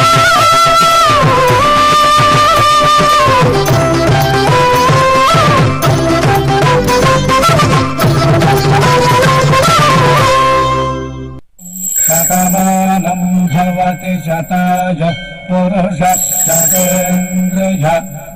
शतमानं भवति शताय पुरुष शतेन्द्रिय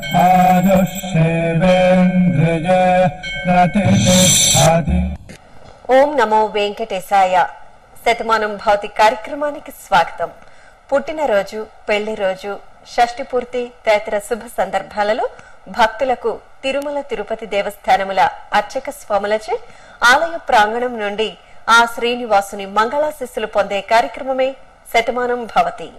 आयुष्येवेन्द्रिय प्रतिष्ठति ఓం నమో వెంకటేశాయ శతమానం భౌతిక కార్యక్రమానికి స్వాగతం పుట్టినరోజు పెళ్లి రోజు షష్ఠి పూర్తి తదితర శుభ సందర్భాలలో భక్తులకు తిరుమల తిరుపతి దేవస్థానముల అర్చక స్వాములచే ఆలయ ప్రాంగణం నుండి ఆ శ్రీనివాసుని మంగళాశిస్సులు పొందే కార్యక్రమమే శతమానం భవతి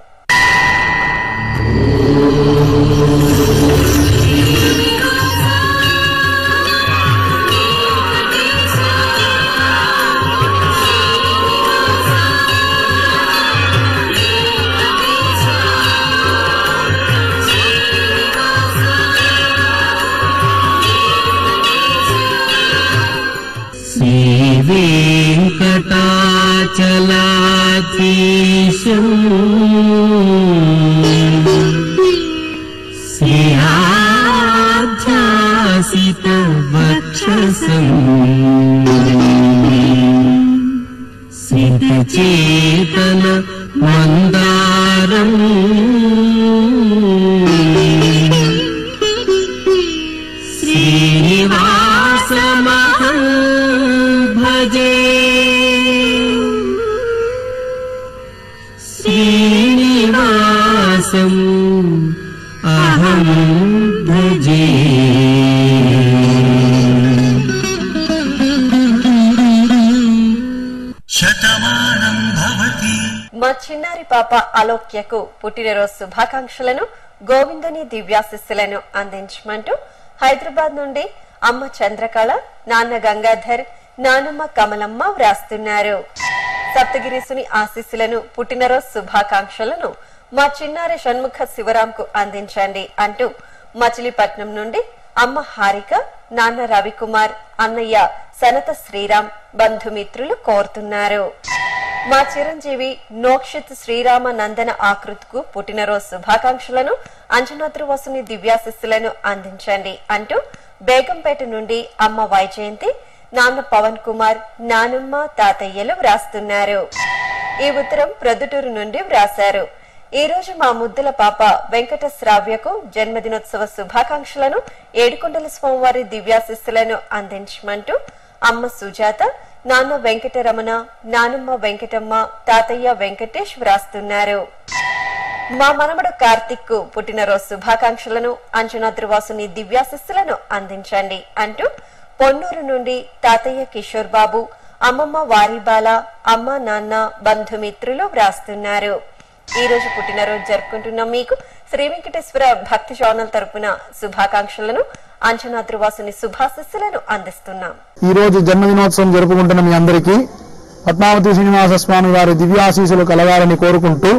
श्रीवेङ्कटाचलाधीशम् श्रियाध्यासितवक्षसम् सितचेतन मन्दारम् श्रीनिवासमहं भजे श्रीनिवासम् अहं भजे శతమానం భవతి మా చిన్నారి పాప అలోక్యకు పుట్టినరోజు శుభాకాంక్షలను గోవిందుని దివ్యాశిస్సులను అందించమంటూ హైదరాబాద్ నుండి అమ్మ చంద్రకళ నాన్న గంగాధర్ నానమ్మ కమలమ్మ వ్రాస్తున్నారు సప్తగిరీసుని ఆశీస్సులను పుట్టినరోజు శుభాకాంక్షలను మా చిన్నారి షణ్ముఖ శివరాంకు అందించండి అంటూ మచిలీపట్నం నుండి అమ్మ హారిక నాన్న రవికుమార్ అన్నయ్య సనత శ్రీరామ్ బంధుమిత్రులు కోరుతున్నారు మా చిరంజీవి నోక్షిత్ శ్రీరామ నందన ఆకృతికు పుట్టినరోజు శుభాకాంక్షలను అంజనాద్రి వసుని దివ్యాశిస్సులను అందించండి అంటూ బేగంపేట నుండి అమ్మ వైజయంతి నాన్న పవన్ కుమార్ నానమ్మ తాతయ్యలు వ్రాస్తున్నారు ఈ ఉత్తరం ప్రొద్దుటూరు నుండి వ్రాశారు ఈ రోజు మా ముద్దుల పాప వెంకట శ్రావ్యకు జన్మదినోత్సవ శుభాకాంక్షలను ఏడుకొండల స్వామివారి దివ్యాశిస్సులను అందించమంటూ అమ్మ సుజాత నాన్న వెంకటరమణ నానమ్మ వెంకటమ్మ తాతయ్య వెంకటేష్ వ్రాస్తున్నారు మా మనవడు కార్తిక్ కు పుట్టినరోజు శుభాకాంక్షలను అంజనాద్రివాసుని దివ్యాశిస్సులను అందించండి అంటూ పొన్నూరు నుండి తాతయ్య కిషోర్ బాబు అమ్మమ్మ వారిబాల అమ్మ నాన్న బంధుమిత్రులు వ్రాస్తున్నారు ఈ రోజు పుట్టినరోజు జరుపుకుంటున్న మీకు శ్రీ వెంకటేశ్వర భక్తి ఛానల్ తరపున శుభాకాంక్షలను అంజనాద్రివాసుని శుభాశిస్సులను అందిస్తున్నాం ఈ రోజు జన్మదినోత్సవం జరుపుకుంటున్న మీ అందరికీ పద్మావతి శ్రీనివాస స్వామి వారి దివ్యాశీసులు కలగాలని కోరుకుంటూ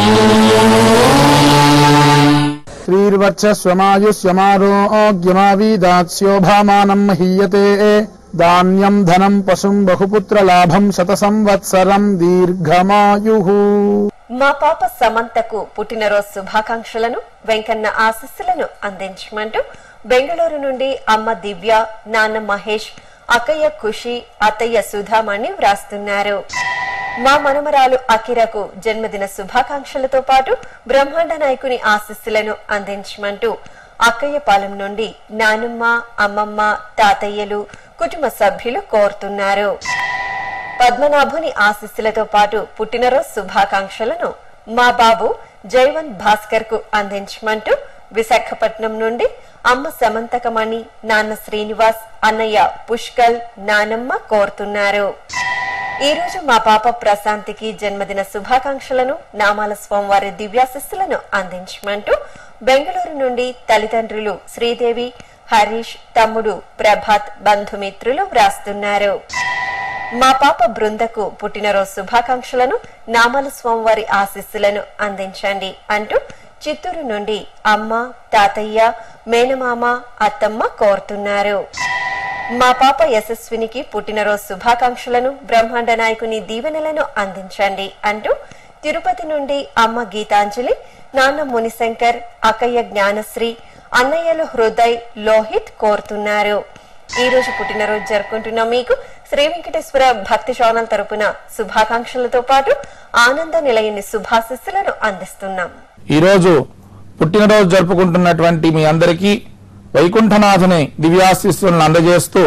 శ్రీర్వక్షస్వమాయుష్యమారోగ్యమావీదాస్యోభామానం మహీయతే ధాన్యం ధనం పశుం బహుపుత్ర లాభం శత సంవత్సరం దీర్ఘమాయు మా పాప సమంతకు పుట్టినరోజు శుభాకాంక్షలను వెంకన్న ఆశీస్సులను అందించమంటూ బెంగళూరు నుండి అమ్మ దివ్య నాన్న మహేష్ అక్కయ్య ఖుషి అత్తయ్య సుధామణి వ్రాస్తున్నారు మా మనమరాలు అకిరకు జన్మదిన శుభాకాంక్షలతో పాటు బ్రహ్మాండ నాయకుని ఆశీస్సులను అందించమంటూ అక్కయ్య పాలెం నుండి నానమ్మ అమ్మమ్మ తాతయ్యలు కుటుంబ సభ్యులు కోరుతున్నారు పద్మనాభుని ఆశీస్సులతో పాటు పుట్టినరోజు శుభాకాంక్షలను మా బాబు జైవంత్ భాస్కర్ కు అందించమంటూ విశాఖపట్నం నుండి అమ్మ సమంతకమణి నాన్న శ్రీనివాస్ అన్నయ్య పుష్కల్ నానమ్మ కోరుతున్నారు ఈ రోజు మా పాప ప్రశాంతికి జన్మదిన శుభాకాంక్షలను నామాల స్వామివారి దివ్యాశిస్సులను అందించమంటూ బెంగళూరు నుండి తల్లిదండ్రులు శ్రీదేవి హరీష్ తమ్ముడు ప్రభాత్ బంధుమిత్రులు వ్రాస్తున్నారు మా పాప బృందకు పుట్టినరోజు శుభాకాంక్షలను నామాల స్వామివారి ఆశీస్సులను అందించండి అంటూ చిత్తూరు నుండి అమ్మ తాతయ్య మేనమామ అత్తమ్మ కోరుతున్నారు మా పాప యశస్వినికి పుట్టినరోజు శుభాకాంక్షలను బ్రహ్మాండ నాయకుని దీవెనలను అందించండి అంటూ తిరుపతి నుండి అమ్మ గీతాంజలి నాన్న మునిశంకర్ అక్కయ్య జ్ఞానశ్రీ అన్నయ్యలు హృదయ్ లోహిత్ కోరుతున్నారు ఈ రోజు పుట్టినరోజు జరుపుకుంటున్న మీకు శ్రీ వెంకటేశ్వర భక్తి ఛానల్ తరపున శుభాకాంక్షలతో పాటు ఆనంద నిలయని శుభాశిస్సులను అందిస్తున్నాం ఈరోజు పుట్టినరోజు జరుపుకుంటున్నటువంటి మీ అందరికీ వైకుంఠనాథుని దివ్యాశిస్సులను అందజేస్తూ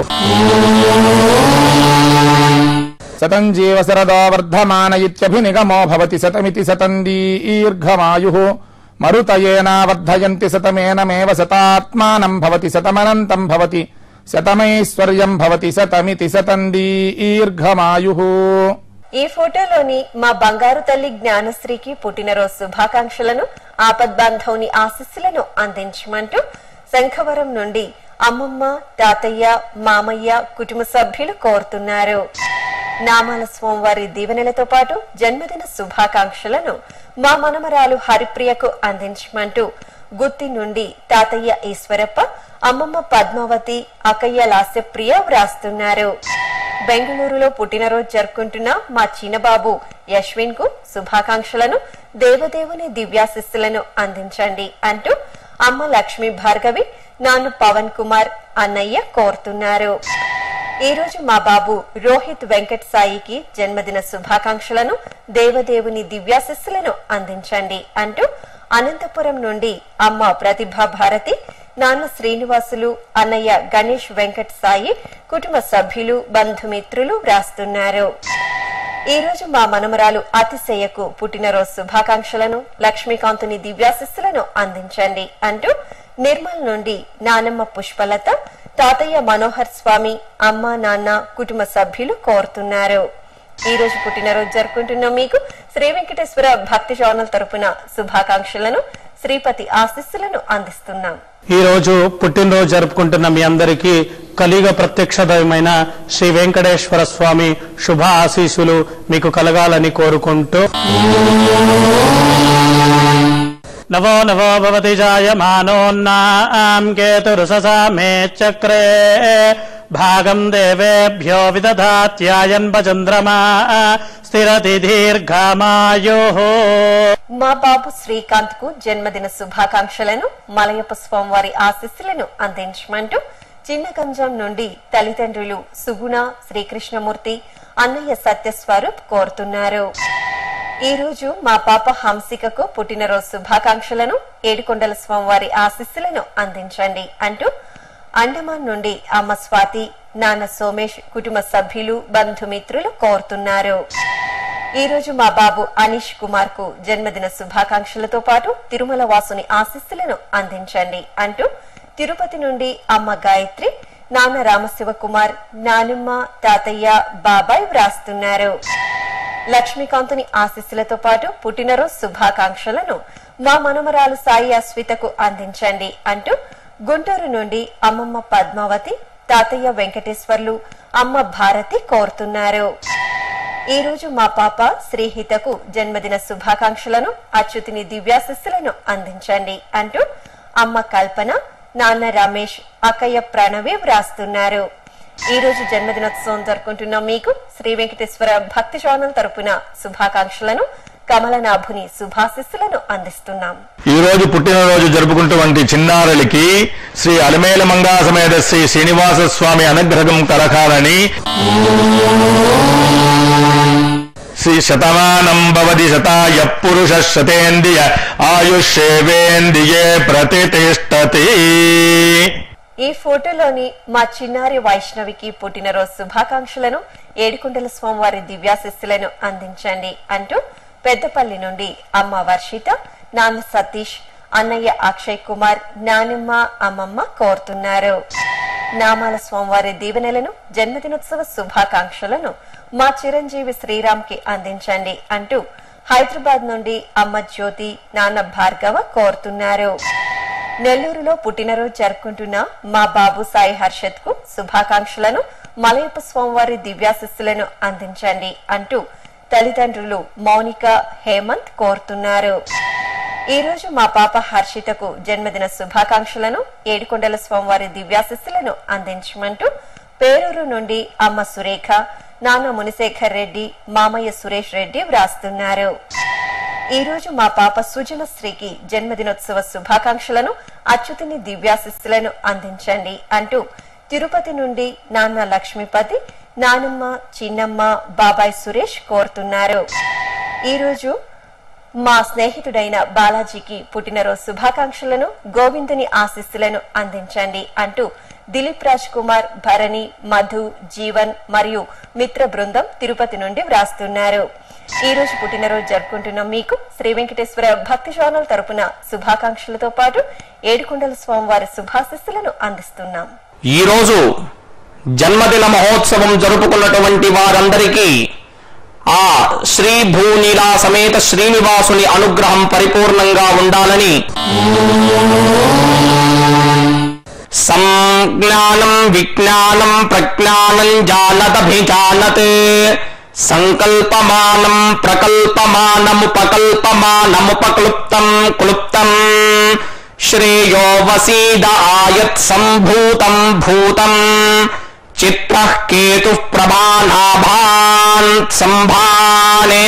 శతం జీవ శరదో వర్ధమాన ఇత్యభినిగమో భవతి శతమితి శతం దీర్ఘమాయు మరుతయేనా వర్ధయంతి శతమేనమేవ శతాత్మానం భవతి శతమనంతం భవతి శతమైశ్వర్యం భవతి శతమితి శతం దీర్ఘమాయు ఈ ఫోటోలోని మా బంగారు తల్లి జ్ఞానశ్రీకి పుట్టినరోజు శుభాకాంక్షలను ఆపద్బాంధవుని ఆశీస్సులను అందించమంటూ శంఖవరం నుండి అమ్మమ్మ తాతయ్య మామయ్య కుటుంబ సభ్యులు కోరుతున్నారు నామాల స్వామివారి దీవెనలతో పాటు జన్మదిన శుభాకాంక్షలను మా మనమరాలు హరిప్రియకు అందించమంటూ గుత్తి నుండి తాతయ్య ఈశ్వరప్ప అమ్మమ్మ పద్మావతి అక్కయ్య లాస్యప్రియ వ్రాస్తున్నారు బెంగళూరులో పుట్టినరోజు జరుపుకుంటున్న మా చిన్నబాబు యశ్విన్ కు శుభాకాంక్షలను దేవదేవుని దివ్యాశిస్సులను అందించండి అంటూ అమ్మ లక్ష్మీ భార్గవి నాన్న పవన్ కుమార్ అన్నయ్య కోరుతున్నారు ఈ రోజు మా బాబు రోహిత్ వెంకట్ సాయికి జన్మదిన శుభాకాంక్షలను దేవదేవుని దివ్యాశిస్సులను అందించండి అంటూ అనంతపురం నుండి అమ్మ ప్రతిభా భారతి నాన్న శ్రీనివాసులు అన్నయ్య గణేష్ వెంకట్ సాయి కుటుంబ సభ్యులు బంధుమిత్రులు వ్రాస్తున్నారు ఈ రోజు మా మనమరాలు అతిశయకు పుట్టినరోజు శుభాకాంక్షలను లక్ష్మీకాంతుని దివ్యాశిస్సులను అందించండి అంటూ నిర్మల్ నుండి నానమ్మ పుష్పలత తాతయ్య మనోహర్ స్వామి అమ్మ నాన్న కుటుంబ సభ్యులు కోరుతున్నారు ఈ రోజు పుట్టినరోజు జరుపుకుంటున్న మీకు శ్రీ వెంకటేశ్వర భక్తి ఛానల్ తరపున శుభాకాంక్షలను శ్రీపతి ఆశీస్సులను అందిస్తున్నాం ఈ రోజు పుట్టినరోజు జరుపుకుంటున్న మీ అందరికీ కలియుగ ప్రత్యక్ష దైవమైన శ్రీ వెంకటేశ్వర స్వామి శుభ ఆశీస్సులు మీకు కలగాలని కోరుకుంటూ నవో నవో భవతి జాయమానోన్నాం కేతురుససా మే చక్రే భాగం దేవేభ్యో విదధాత్యాయన్ చంద్రమా స్థిరతి దీర్ఘమాయో మా బాబు శ్రీకాంత్ కు జన్మదిన శుభాకాంక్షలను మలయప్ప స్వామివారి ఆశీస్సులను అందించమంటూ చిన్న గంజం నుండి తల్లిదండ్రులు సుగుణ శ్రీకృష్ణమూర్తి అన్నయ్య సత్యస్వరూప్ కోరుతున్నారు ఈ రోజు మా పాప హంసికకు పుట్టినరోజు శుభాకాంక్షలను ఏడుకొండల స్వామివారి ఆశీస్సులను అందించండి అంటూ అండమాన్ నుండి అమ్మ స్వాతి నాన్న సోమేష్ కుటుంబ సభ్యులు బంధుమిత్రులు కోరుతున్నారు ఈ రోజు మా బాబు అనీష్ కుమార్ కు జన్మదిన శుభాకాంక్షలతో పాటు తిరుమల వాసుని ఆశీస్సులను అందించండి అంటూ తిరుపతి నుండి అమ్మ గాయత్రి నాన్న రామశివ కుమార్ నానమ్మ తాతయ్య బాబాయ్ వ్రాస్తున్నారు లక్ష్మీకాంతుని ఆశీస్సులతో పాటు పుట్టినరోజు శుభాకాంక్షలను మా మనమరాలు సాయి అస్వితకు అందించండి అంటూ గుంటూరు నుండి అమ్మమ్మ పద్మావతి తాతయ్య వెంకటేశ్వర్లు అమ్మ భారతి కోరుతున్నారు ఈ రోజు మా పాప శ్రీహితకు జన్మదిన శుభాకాంక్షలను అచ్యుతిని దివ్యాశిస్సులను అందించండి అంటూ అమ్మ కల్పన నాన్న రమేష్ అక్కయ్య ప్రణవి వ్రాస్తున్నారు ఈ రోజు జన్మదినోత్సవం జరుపుకుంటున్న మీకు శ్రీ వెంకటేశ్వర భక్తి ఛానల్ తరపున శుభాకాంక్షలను కమలనాభుని శుభాశిస్సులను అందిస్తున్నాం ఈ రోజు పుట్టినరోజు జరుపుకుంటున్నటువంటి చిన్నారులకి శ్రీ అలమేల మంగా సమేత శ్రీ శ్రీనివాస స్వామి అనుగ్రహం కలకాలని శ్రీ శతమానం భవతి శతాయ పురుష శతేంద్రియ ఆయుష్యేవేంద్రియే ప్రతిష్టతి ఈ ఫోటోలోని మా చిన్నారి వైష్ణవికి పుట్టినరోజు శుభాకాంక్షలను ఏడుకొండల స్వామివారి దివ్యాశిస్సులను అందించండి అంటూ పెద్దపల్లి నుండి అమ్మ వర్షిత నాన్న సతీష్ అన్నయ్య అక్షయ్ కుమార్ నానమ్మ అమ్మమ్మ కోరుతున్నారు నామాల స్వామివారి దీవెనలను జన్మదినోత్సవ శుభాకాంక్షలను మా చిరంజీవి శ్రీరామ్ కి అందించండి అంటూ హైదరాబాద్ నుండి అమ్మ జ్యోతి నాన్న భార్గవ కోరుతున్నారు నెల్లూరులో పుట్టినరోజు జరుపుకుంటున్న మా బాబు సాయి హర్షత్ కు శుభాకాంక్షలను మలయప్ప స్వామివారి దివ్యాశిస్సులను అందించండి అంటూ తల్లిదండ్రులు మౌనిక హేమంత్ కోరుతున్నారు ఈ రోజు మా పాప హర్షితకు జన్మదిన శుభాకాంక్షలను ఏడుకొండల స్వామివారి దివ్యాశిస్సులను అందించమంటూ పేరూరు నుండి అమ్మ సురేఖ నాన్న మునిశేఖర్ రెడ్డి మామయ్య సురేష్ రెడ్డి వ్రాస్తున్నారు ఈ రోజు మా పాప సుజనశ్రీకి జన్మదినోత్సవ శుభాకాంక్షలను అచ్యుతిని దివ్యాశిస్సులను అందించండి అంటూ తిరుపతి నుండి నాన్న లక్ష్మీపతి నానమ్మ చిన్నమ్మ బాబాయ్ సురేష్ కోరుతున్నారు ఈ రోజు మా స్నేహితుడైన బాలాజీకి పుట్టినరోజు శుభాకాంక్షలను గోవిందుని ఆశీస్సులను అందించండి అంటూ దిలీప్ రాజ్ కుమార్ భరణి మధు జీవన్ మరియు మిత్ర బృందం తిరుపతి నుండి వ్రాస్తున్నారు ఈ రోజు పుట్టినరోజు జరుపుకుంటున్న మీకు శ్రీ వెంకటేశ్వర భక్తి ఛానల్ తరపున శుభాకాంక్షలతో పాటు ఏడుకొండల స్వామివారి శుభాశిస్సులను అందిస్తున్నాం ఈ రోజు జన్మదిన మహోత్సవం జరుపుకున్నటువంటి వారందరికీ ఆ శ్రీ భూనీలా సమేత శ్రీనివాసుని అనుగ్రహం పరిపూర్ణంగా ఉండాలని సంజ్ఞానం విజ్ఞానం ప్రజ్ఞానం జానదభిజానత్ సంకల్పమానం ప్రకల్పమానముపకల్పమానముపక్లుప్తం క్లుప్తం శ్రేయో వసీద ఆయత్ సంభూతం భూతం చిత్ర కేతు ప్రభానాభాన్ సంభానే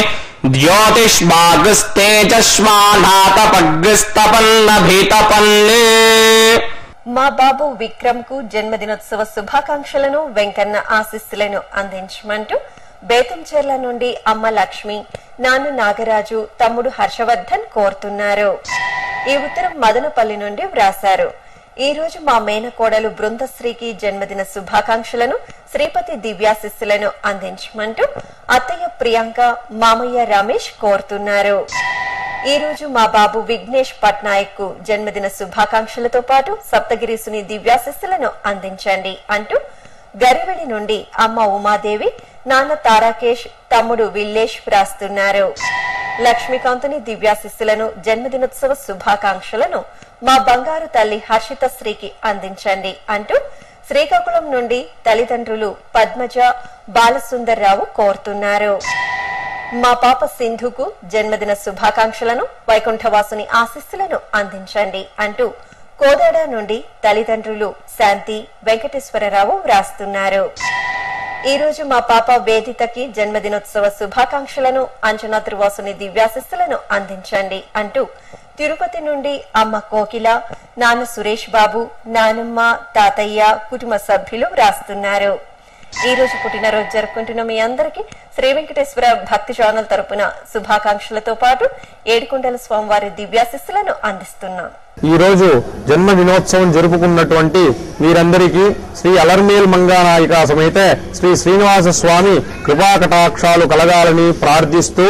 ద్యోతిష్మాగస్తేజస్మానాతపగ్స్తపన్నభితపన్నే మా బాబు విక్రమ్ కు జన్మదినోత్సవ శుభాకాంక్షలను వెంకన్న ఆశీస్సులను అందించమంటూ బేతంచెర్ల నుండి అమ్మ లక్ష్మి నాన్న నాగరాజు తమ్ముడు హర్షవర్ధన్ కోరుతున్నారు ఈ ఉత్తరం మదనపల్లి నుండి వ్రాశారు ఈ రోజు మా మేనకోడలు బృందశ్రీకి జన్మదిన శుభాకాంక్షలను శ్రీపతి దివ్యాశిస్సులను అందించమంటూ అత్తయ్య ప్రియాంక మామయ్య రమేష్ కోరుతున్నారు ఈ రోజు మా బాబు విఘ్నేష్ పట్నాయక్ కు జన్మదిన శుభాకాంక్షలతో పాటు సప్తగిరీసుని దివ్యాశిస్సులను అందించండి అంటూ గరివెడి నుండి అమ్మ ఉమాదేవి నాన్న తారాకేష్ తమ్ముడు విల్లేష్ వ్రాస్తున్నారు లక్ష్మీకాంతుని దివ్యాశిస్సులను జన్మదినోత్సవ శుభాకాంక్షలను మా బంగారు తల్లి హర్షిత శ్రీకి అందించండి అంటూ శ్రీకాకుళం నుండి తల్లిదండ్రులు పద్మజ బాలసుందర్రావు కోరుతున్నారు మా పాప సింధుకు జన్మదిన శుభాకాంక్షలను వైకుంఠవాసుని ఆశీస్సులను అందించండి అంటూ కోదాడ నుండి తల్లిదండ్రులు శాంతి వెంకటేశ్వరరావు వ్రాస్తున్నారు ఈ రోజు మా పాప వేదితకి జన్మదినోత్సవ శుభాకాంక్షలను అంజనాద్రివాసుని దివ్యాశిస్సులను అందించండి అంటూ తిరుపతి నుండి అమ్మ కోకిల నాన్న సురేష్ బాబు నానమ్మ తాతయ్య కుటుంబ సభ్యులు వ్రాస్తున్నారు ఈ రోజు పుట్టినరోజు జరుపుకుంటున్న మీ అందరికీ శ్రీ వెంకటేశ్వర భక్తి ఛానల్ తరపున శుభాకాంక్షలతో పాటు ఏడుకొండల స్వామివారి దివ్యాశిస్సులను అందిస్తున్నాం ఈ రోజు జన్మ దినోత్సవం జరుపుకున్నటువంటి వీరందరికీ శ్రీ అలర్మేల్ మంగానాయిక సమేత శ్రీ శ్రీనివాస స్వామి కృపాకటాక్షాలు కలగాలని ప్రార్థిస్తూ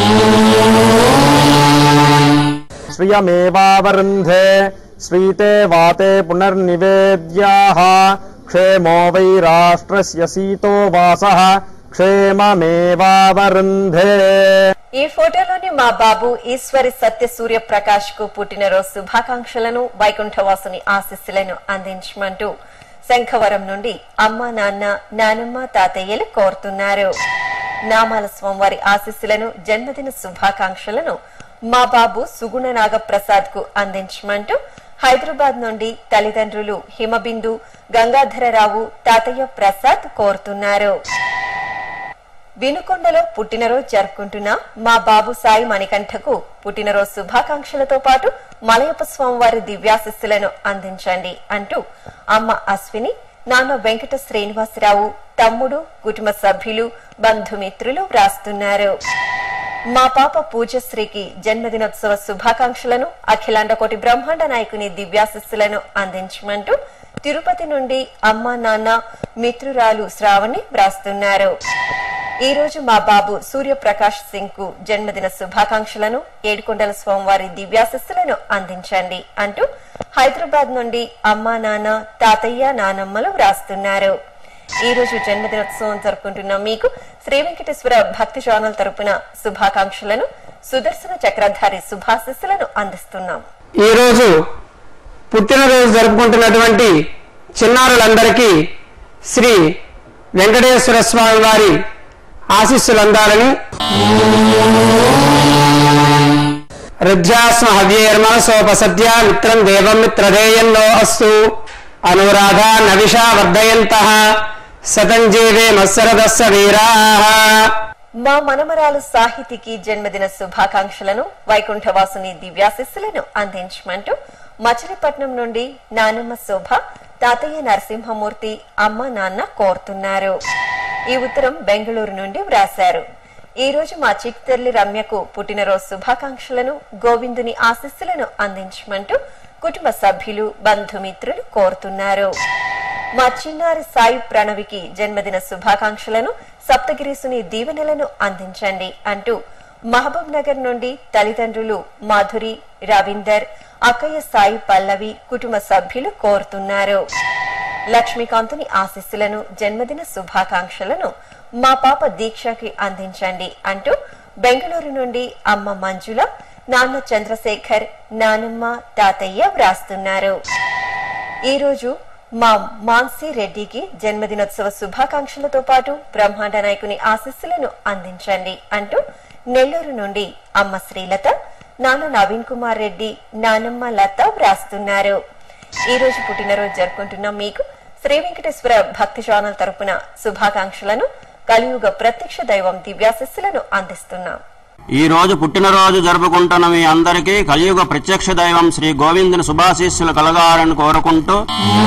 శ్రియమేవావరుంధే శ్రీతే వాతే పునర్నివేద్యాః క్షేమో వై రాష్ట్రస్య సీతో వాసః క్షేమమేవావరుంధే ఈ ఫోటోలోని మా బాబు ఈశ్వరి సత్య సూర్య ప్రకాష్ కు పుట్టినరోజు శుభాకాంక్షలను వైకుంఠవాసుని ఆశీస్సులను అందించమంటూ శంఖవరం నుండి అమ్మ నాన్న నానమ్మ తాతయ్యలు కోరుతున్నారు నామాల స్వామివారి ఆశీస్సులను జన్మదిన శుభాకాంక్షలను మా బాబు సుగుణ నాగప్రసాద్ కు అందించమంటూ హైదరాబాద్ నుండి తల్లిదండ్రులు హిమబిందు గంగాధరరావు తాతయ్య ప్రసాద్ కోరుతున్నారు వినుకొండలో పుట్టినరోజు జరుపుకుంటున్న మా బాబు సాయి మణికంఠకు పుట్టినరోజు శుభాకాంక్షలతో పాటు మలయప్ప స్వామివారి దివ్యాశిస్సులను అందించండి అంటూ అమ్మ అశ్విని నాన్న వెంకట శ్రీనివాసరావు తమ్ముడు కుటుంబ సభ్యులు బంధుమిత్రులు వ్రాస్తున్నారు మా పాప పూజశ్రీకి జన్మదినోత్సవ శుభాకాంక్షలను అఖిలాండకోటి బ్రహ్మాండ నాయకుని దివ్యాశిస్సులను అందించమంటూ తిరుపతి నుండి అమ్మ నాన్న మిత్రురాలు శ్రావణి వ్రాస్తున్నారు ఈ రోజు మా బాబు సూర్యప్రకాష్ సింగ్ కు జన్మదిన శుభాకాంక్షలను ఏడుకొండల స్వామివారి దివ్యాశిస్సులను అందించండి అంటూ హైదరాబాద్ నుండి అమ్మా నాన్న తాతయ్య నానమ్మలు వ్రాస్తున్నారు ఈ రోజు జన్మదినోత్సవం జరుపుకుంటున్న మీకు శ్రీ వెంకటేశ్వర భక్తి ఛానల్ తరపున శుభాకాంక్షలను సుదర్శన చక్రధారి శుభాశిస్సులను అందిస్తున్నాం ఈ రోజు పుట్టినరోజు జరుపుకుంటున్నటువంటి చిన్నారులందరికీ శ్రీ వెంకటేశ్వర స్వామి వారి ఆశీస్సులు అందాలని రుద్ధ్యాస్మ హవ్యేర్మనసోపసద్య మిత్రం దేవం మిత్రదేయన్నో అస్తు అనురాధ నవిషా వర్ధయంత శతం జీవే మత్సరదస్స వీరా మా మనమరాలు సాహితికి జన్మదిన శుభాకాంక్షలను వైకుంఠవాసుని దివ్యాశిస్సులను అందించమంటూ మచిలీపట్నం నుండి నానమ్మ శోభ తాతయ్య నరసింహమూర్తి అమ్మ నాన్న కోరుతున్నారు ఈ ఉత్తరం బెంగళూరు నుండి వ్రాశారు ఈ రోజు మా చిక్తెర్లి రమ్యకు పుట్టినరోజు శుభాకాంక్షలను గోవిందుని ఆశీస్సులను అందించమంటూ కుటుంబ సభ్యులు బంధుమిత్రులు కోరుతున్నారు మా చిన్నారి సాయి ప్రణవికి జన్మదిన శుభాకాంక్షలను సప్తగిరీసుని దీవెనలను అందించండి అంటూ మహబూబ్ నగర్ నుండి తల్లిదండ్రులు మాధురి రవీందర్ అక్కయ్య సాయి పల్లవి కుటుంబ సభ్యులు కోరుతున్నారు లక్ష్మీకాంతుని ఆశీస్సులను జన్మదిన శుభాకాంక్షలను మా పాప దీక్షకి అందించండి అంటూ బెంగళూరు నుండి అమ్మ మంజుల నాన్న చంద్రశేఖర్ నానమ్మ తాతయ్య వ్రాస్తున్నారు ఈ రోజు మా మాన్సీ రెడ్డికి జన్మదినోత్సవ శుభాకాంక్షలతో పాటు బ్రహ్మాండ నాయకుని ఆశీస్సులను అందించండి అంటూ నెల్లూరు నుండి అమ్మ శ్రీలత నాన్న నవీన్ కుమార్ రెడ్డి నానమ్మ లత వ్రాస్తున్నారు ఈ రోజు పుట్టినరోజు జరుపుకుంటున్న మీకు శ్రీ వెంకటేశ్వర భక్తి ఛానల్ తరపున శుభాకాంక్షలను కలియుగ ప్రత్యక్ష దైవం దివ్యాశస్సులను అందిస్తున్నాం ఈ రోజు పుట్టినరోజు జరుపుకుంటున్న మీ అందరికీ కలియుగ ప్రత్యక్ష దైవం శ్రీ గోవిందుని శుభాశీస్సులు కలగాలని కోరుకుంటూ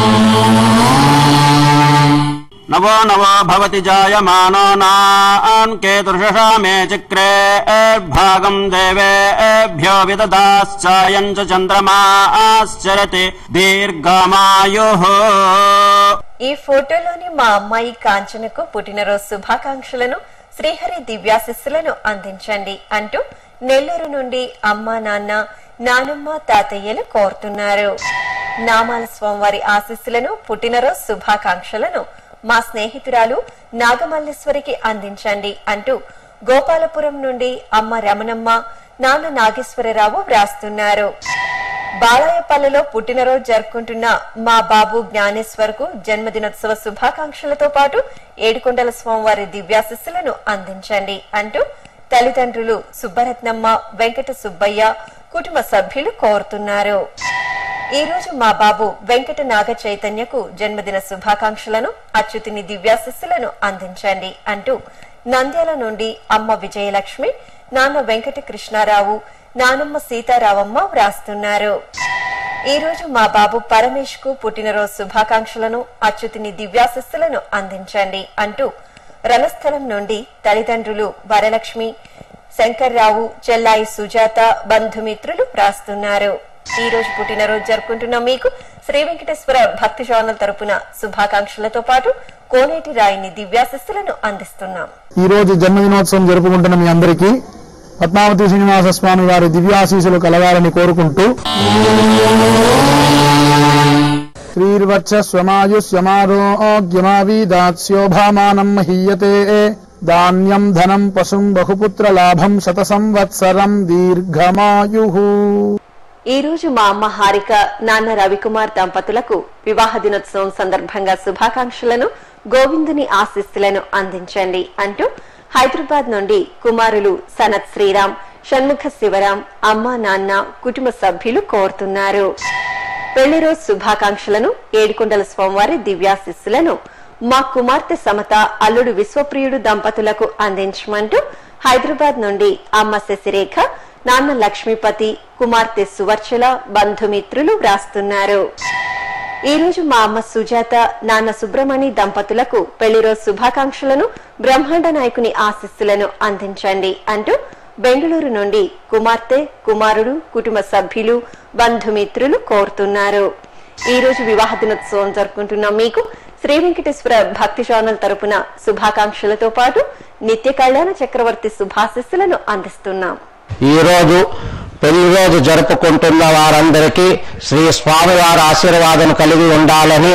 నవో నవో భవతి జాయమానో నాన్ కేతుర్షషా మే చక్రే భాగం దేవేభ్యో విదదాశ్చాయం చ చంద్రమాశ్చరతి దీర్ఘమాయు ఈ ఫోటోలోని మా అమ్మాయి కాంచనకు పుట్టినరోజు శుభాకాంక్షలను శ్రీహరి దివ్యాశిస్సులను అందించండి అంటూ నెల్లూరు నుండి అమ్మ నాన్న నానమ్మ తాతయ్యలు కోరుతున్నారు నామాల స్వామివారి ఆశీస్సులను పుట్టినరోజు శుభాకాంక్షలను మా స్నేహితురాలు నాగమల్లేశ్వరికి అందించండి అంటూ గోపాలపురం నుండి అమ్మ రమణమ్మ నాన్న నాగేశ్వరరావు వ్రాస్తున్నారు బాలాయపల్లిలో పుట్టినరోజు జరుపుకుంటున్న మా బాబు జ్ఞానేశ్వర్కు జన్మదినోత్సవ శుభాకాంక్షలతో పాటు ఏడుకొండల స్వామివారి దివ్యాశిస్సులను అందించండి అంటూ తల్లిదండ్రులు సుబ్బరత్నమ్మ వెంకట సుబ్బయ్య కుటుంబ సభ్యులు కోరుతున్నారు ఈ రోజు మా బాబు వెంకట నాగ చైతన్యకు జన్మదిన శుభాకాంక్షలను అచ్యుతిని దివ్యాశిస్సులను అందించండి అంటూ నంద్యాల నుండి అమ్మ విజయలక్ష్మి నాన్న వెంకట కృష్ణారావు నానమ్మ సీతారావమ్మ వ్రాస్తున్నారు ఈ రోజు మా బాబు పరమేష్ కు పుట్టినరోజు శుభాకాంక్షలను అచ్యుతిని దివ్యాశస్సులను అందించండి అంటూ రణస్థలం నుండి తల్లిదండ్రులు వరలక్ష్మి శంకర్రావు చెల్లాయి సుజాత బంధుమిత్రులు వ్రాస్తున్నారు ఈ రోజు పుట్టినరోజు జరుపుకుంటున్న మీకు శ్రీ వెంకటేశ్వర భక్తి ఛానల్ తరపున శుభాకాంక్షలతో పాటు కోనేటి రాయిని దివ్యాశస్సులను అందిస్తున్నాం ఈ రోజు జన్మదినోత్సవం జరుపుకుంటున్న మీ అందరికీ పద్మావతి శ్రీనివాస స్వామి వారి దివ్యాశీసులు కలగాలని కోరుకుంటూ శ్రీర్వత్సస్వమాయుష్యమారోగ్యమావీదాస్యోభామానం మహీయతే ధాన్యం ధనం పశుం బహుపుత్ర లాభం శత సంవత్సరం దీర్ఘమాయు ఈ రోజు మా అమ్మ హారిక నాన్న రవికుమార్ దంపతులకు వివాహ దినోత్సవం సందర్భంగా శుభాకాంక్షలను గోవిందుని ఆశీస్సులను అందించండి అంటూ హైదరాబాద్ నుండి కుమారులు సనత్ శ్రీరామ్ షణ్ముఖ శివరాం అమ్మ నాన్న కుటుంబ సభ్యులు కోరుతున్నారు పెళ్లి రోజు శుభాకాంక్షలను ఏడుకొండల స్వామివారి దివ్యాశిస్సులను మా కుమార్తె సమత అల్లుడు విశ్వప్రియుడు దంపతులకు అందించమంటూ హైదరాబాద్ నుండి అమ్మ శశిరేఖ నాన్న లక్ష్మీపతి కుమార్తె సువర్చల బంధుమిత్రులు వ్రాస్తున్నారు ఈ రోజు మా అమ్మ సుజాత నాన్న సుబ్రమణి దంపతులకు పెళ్లి రోజు శుభాకాంక్షలను బ్రహ్మాండ నాయకుని ఆశీస్సులను అందించండి అంటూ బెంగళూరు నుండి కుమార్తె కుమారుడు కుటుంబ సభ్యులు బంధుమిత్రులు కోరుతున్నారు ఈ రోజు వివాహ దినోత్సవం జరుపుకుంటున్న మీకు శ్రీ వెంకటేశ్వర భక్తి ఛానల్ తరపున శుభాకాంక్షలతో పాటు నిత్య కళ్యాణ చక్రవర్తి శుభాశిస్సులను అందిస్తున్నాం ఈ రోజు పెళ్లి రోజు జరుపుకుంటున్న వారందరికీ శ్రీ స్వామివారి ఆశీర్వాదం కలిగి ఉండాలని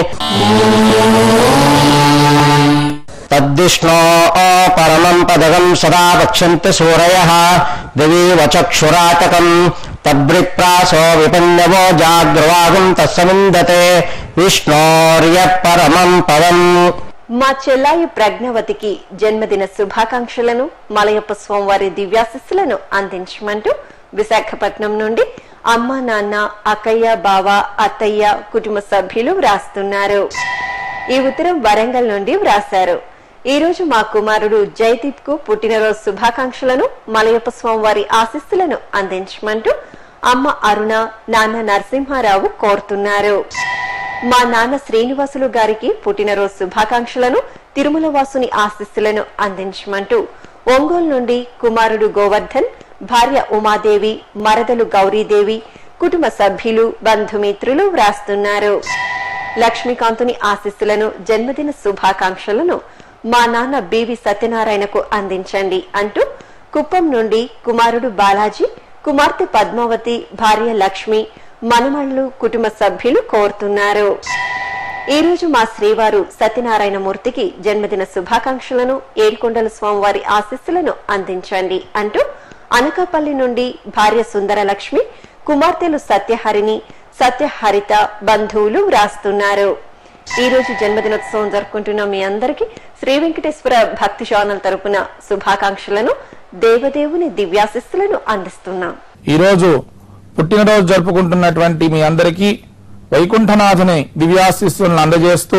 తద్దిష్ణో పరమం పదగం సదా వక్ష్యంతి సూరయ దివీవ చక్షురాటకం తద్విప్రాసో విపన్నవో జాగ్రవాగం తస్సమిందతే విష్ణోర్య పరమం పదం మా చెల్లాయి ప్రజ్ఞవతికి జన్మదిన శుభాకాంక్షలను మలయప్ప స్వామివారి దివ్యాశిస్సులను అందించమంటూ విశాఖపట్నం నుండి అమ్మ నాన్న అక్కయ్య బావ అత్తయ్య కుటుంబ సభ్యులు వ్రాస్తున్నారు ఈ ఉత్తరం వరంగల్ నుండి వ్రాశారు ఈ రోజు మా కుమారుడు జయదీప్ కు పుట్టినరోజు శుభాకాంక్షలను మలయప్ప స్వామి వారి ఆశీస్సులను అందించమంటూ అమ్మ అరుణ నాన్న నరసింహారావు కోరుతున్నారు మా నాన్న శ్రీనివాసులు గారికి పుట్టినరోజు శుభాకాంక్షలను తిరుమల వాసుని ఆశీస్సులను అందించమంటూ ఒంగోలు నుండి కుమారుడు గోవర్ధన్ భార్య ఉమాదేవి మరదలు గౌరీదేవి కుటుంబ సభ్యులు బంధుమిత్రులు వ్రాస్తున్నారు లక్ష్మీకాంతుని ఆశీస్సులను జన్మదిన శుభాకాంక్షలను మా నాన్న బివి సత్యనారాయణకు అందించండి అంటూ కుప్పం నుండి కుమారుడు బాలాజీ కుమార్తె పద్మావతి భార్య లక్ష్మి మనమళ్ళు కుటుంబ సభ్యులు కోరుతున్నారు ఈ రోజు మా శ్రీవారు సత్యనారాయణ మూర్తికి జన్మదిన శుభాకాంక్షలను ఏడుకొండల స్వామివారి ఆశీస్సులను అందించండి అంటూ అనకాపల్లి నుండి భార్య సుందరలక్ష్మి కుమార్తెలు సత్యహరిని సత్యహరిత బంధువులు వ్రాస్తున్నారు ఈ రోజు జన్మదినోత్సవం జరుపుకుంటున్న మీ అందరికీ శ్రీ వెంకటేశ్వర భక్తి ఛానల్ తరపున శుభాకాంక్షలను దేవదేవుని దివ్యాశిస్సులను అందిస్తున్నాం ఈరోజు పుట్టినరోజు జరుపుకుంటున్నటువంటి మీ అందరికీ వైకుంఠనాథుని దివ్యాశిస్సులను అందజేస్తూ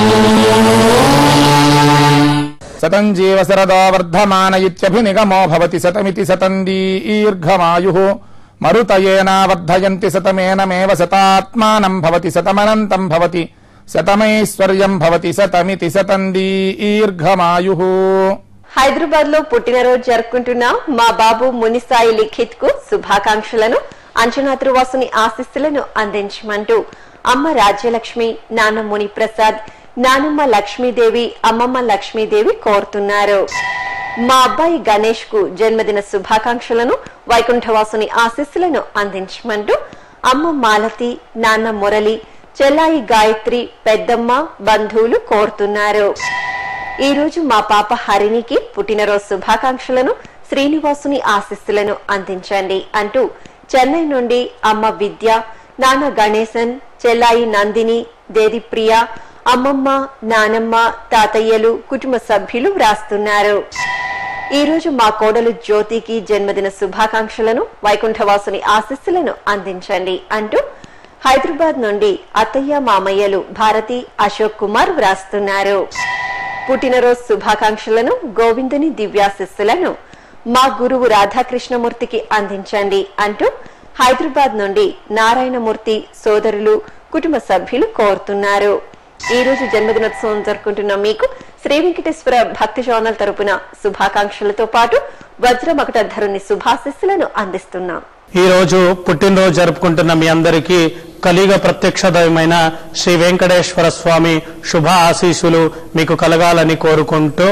శతం జీవ శరదో వర్ధమాన ఇత్యభినిగమో భవతి శతమితి శతం దీర్ఘమాయు మరుతయేన వర్ధయంతి శతమేనమేవ శతాత్మానం భవతి శతమనంతం భవతి శతమైశ్వర్యం భవతి శతమితి శతం దీర్ఘమాయు హైదరాబాద్ లో పుట్టినరోజు జరుపుకుంటున్న మా బాబు మునిసాయి లిఖిత్ కు శుభాకాంక్షలను అంజనాద్రివాసుని ఆశీస్సులను అందించమంటూ అమ్మ రాజ్యలక్ష్మి నాన్న ముని ప్రసాద్ నానమ్మ లక్ష్మీదేవి అమ్మమ్మ లక్ష్మీదేవి కోరుతున్నారు మా అబ్బాయి గణేష్ కు జన్మదిన శుభాకాంక్షలను వైకుంఠవాసుని ఆశీస్సులను అందించమంటూ అమ్మ మాలతి నాన్న మురళి చెల్లాయి గాయత్రి పెద్దమ్మ బంధువులు కోరుతున్నారు ఈ రోజు మా పాప హరిణికి పుట్టినరోజు శుభాకాంక్షలను శ్రీనివాసుని ఆశీస్సులను అందించండి అంటూ చెన్నై నుండి అమ్మ విద్య నాన్న గణేశన్ చెల్లాయి నందిని దేదిప్రియ అమ్మమ్మ నానమ్మ తాతయ్యలు కుటుంబ సభ్యులు వ్రాస్తున్నారు ఈ రోజు మా కోడలు జ్యోతికి జన్మదిన శుభాకాంక్షలను వైకుంఠవాసుని ఆశీస్సులను అందించండి అంటూ హైదరాబాద్ నుండి అత్తయ్య మామయ్యలు భారతి అశోక్ కుమార్ వ్రాస్తున్నారు పుట్టినరోజు శుభాకాంక్షలను గోవిందుని దివ్యాశిస్సులను మా గురువు రాధాకృష్ణమూర్తికి అందించండి అంటూ హైదరాబాద్ నుండి నారాయణమూర్తి సోదరులు కుటుంబ సభ్యులు కోరుతున్నారు ఈ రోజు జన్మదినోత్సవం జరుపుకుంటున్న మీకు శ్రీ వెంకటేశ్వర భక్తి ఛానల్ తరపున శుభాకాంక్షలతో పాటు వజ్రమకటధరుని శుభాశిస్సులను అందిస్తున్నాం ఈ రోజు పుట్టినరోజు జరుపుకుంటున్న మీ అందరికీ కలియుగ ప్రత్యక్ష దైవమైన శ్రీ వెంకటేశ్వర స్వామి శుభ ఆశీస్సులు మీకు కలగాలని కోరుకుంటూ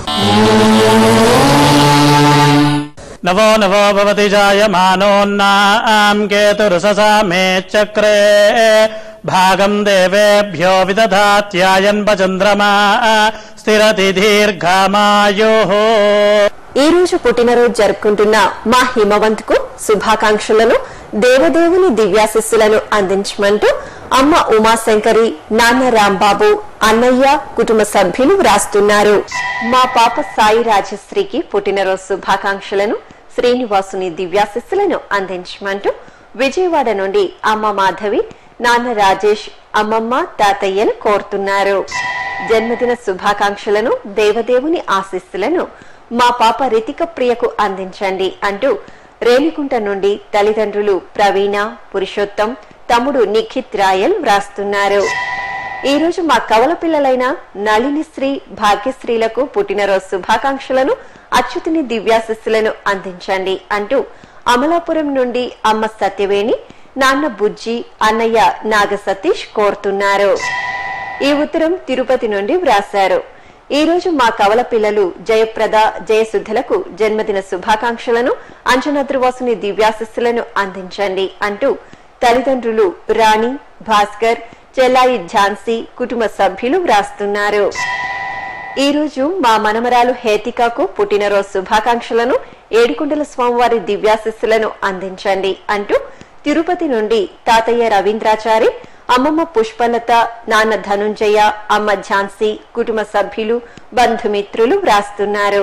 నవో నవో భవతి జాయమానోన్నాం కేతురుససా మే చక్రే భాగం దేవేభ్యో విదధాత్యాయన్ చంద్రమా స్థిరతి దీర్ఘమాయో ఈ రోజు పుట్టినరోజు జరుపుకుంటున్న మా హిమవంత్ కు శుభాకాంక్షలను దేవదేవుని దివ్యాశిస్సులను అందించమంటూ అమ్మ ఉమాశంకరి నాన్న రాంబాబు అన్నయ్య కుటుంబ సభ్యులు వ్రాస్తున్నారు మా పాప సాయి రాజశ్రీకి పుట్టినరోజు శుభాకాంక్షలను శ్రీనివాసుని దివ్యాశిస్సులను అందించమంటూ విజయవాడ నుండి అమ్మ మాధవి నాన్న రాజేష్ అమ్మమ్మ తాతయ్యలు కోరుతున్నారు జన్మదిన శుభాకాంక్షలను దేవదేవుని ఆశీస్సులను మా పాప రితిక ప్రియకు అందించండి అంటూ రేణికుంట నుండి తల్లిదండ్రులు ప్రవీణ పురుషోత్తం తమ్ముడు నిఖిత్ రాయల్ వ్రాస్తున్నారు ఈ రోజు మా కవల పిల్లలైన నళినిశ్రీ భాగ్యశ్రీలకు పుట్టినరోజు శుభాకాంక్షలను అచ్యుతుని దివ్యాశిస్సులను అందించండి అంటూ అమలాపురం నుండి అమ్మ సత్యవేణి నాన్న బుజ్జి అన్నయ్య నాగ సతీష్ కోరుతున్నారు ఈ ఉత్తరం తిరుపతి నుండి వ్రాశారు ఈ రోజు మా కవల పిల్లలు జయప్రద జయశుద్ధులకు జన్మదిన శుభాకాంక్షలను అంజనాద్రివాసుని దివ్యాశిస్సులను అందించండి అంటూ తల్లిదండ్రులు రాణి భాస్కర్ చెల్లాయి ఝాన్సీ కుటుంబ సభ్యులు వ్రాస్తున్నారు ఈ రోజు మా మనమరాలు హేతికకు పుట్టినరోజు శుభాకాంక్షలను ఏడుకుంటల స్వామివారి దివ్యాశిస్సులను అందించండి అంటూ తిరుపతి నుండి తాతయ్య రవీంద్రాచారి అమ్మమ్మ పుష్పలత నాన్న ధనుంజయ అమ్మ ఝాన్సీ కుటుంబ సభ్యులు బంధుమిత్రులు వ్రాస్తున్నారు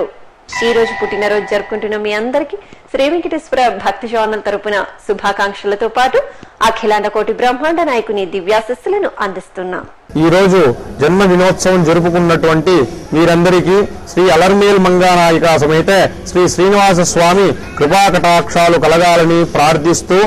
ఈ రోజు పుట్టినరోజు జరుపుకుంటున్న మీ అందరికీ శ్రీ వెంకటేశ్వర భక్తి జోనల్ తరపున శుభాకాంక్షలతో పాటు అఖిలాండ కోటి బ్రహ్మాండ నాయకుని దివ్యాశస్సులను అందిస్తున్నాం ఈ రోజు జన్మ దినోత్సవం జరుపుకున్నటువంటి వీరందరికీ శ్రీ అలర్మేల్ మంగానాయిక సమేత శ్రీ శ్రీనివాస స్వామి కృపాకటాక్షాలు కలగాలని ప్రార్థిస్తూ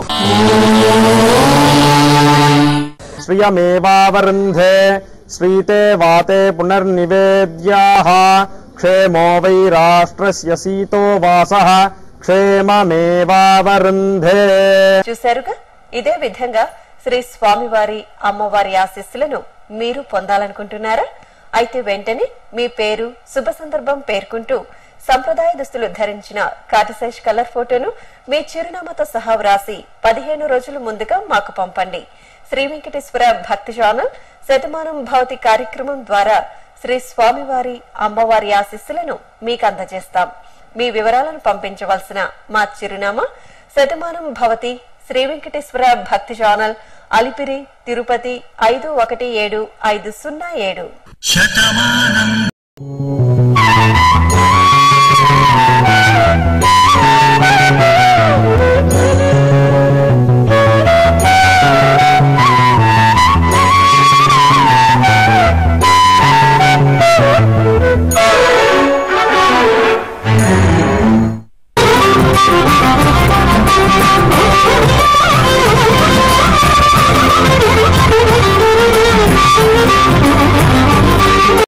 శ్రియమేవావరుంధే శ్రీతే వాతే పునర్నివేద్యాః క్షేమో వై రాష్ట్రస్య సీతో వాసః క్షేమమేవావరుంధే చూశారుగా ఇదే విధంగా శ్రీ స్వామివారి అమ్మవారి ఆశీస్సులను మీరు పొందాలనుకుంటున్నారా అయితే వెంటనే మీ పేరు శుభ సందర్భం పేర్కొంటూ సంప్రదాయ దుస్తులు ధరించిన కాటిసైజ్ కలర్ ఫోటోను మీ చిరునామాతో సహా వ్రాసి పదిహేను రోజుల ముందుగా మాకు పంపండి శ్రీ వెంకటేశ్వర భక్తి ఛానల్ శతమానం భవతి కార్యక్రమం ద్వారా శ్రీ స్వామివారి అమ్మవారి ఆశీస్సులను మీకు అందజేస్తాం మీ వివరాలను పంపించవలసిన మా చిరునామా శతమానం భవతి శ్రీ వెంకటేశ్వర భక్తి ఛానల్ అలిపిరి తిరుపతి ఐదు ఒకటి ఏడు ఐదు సున్నా ఏడు శతమానం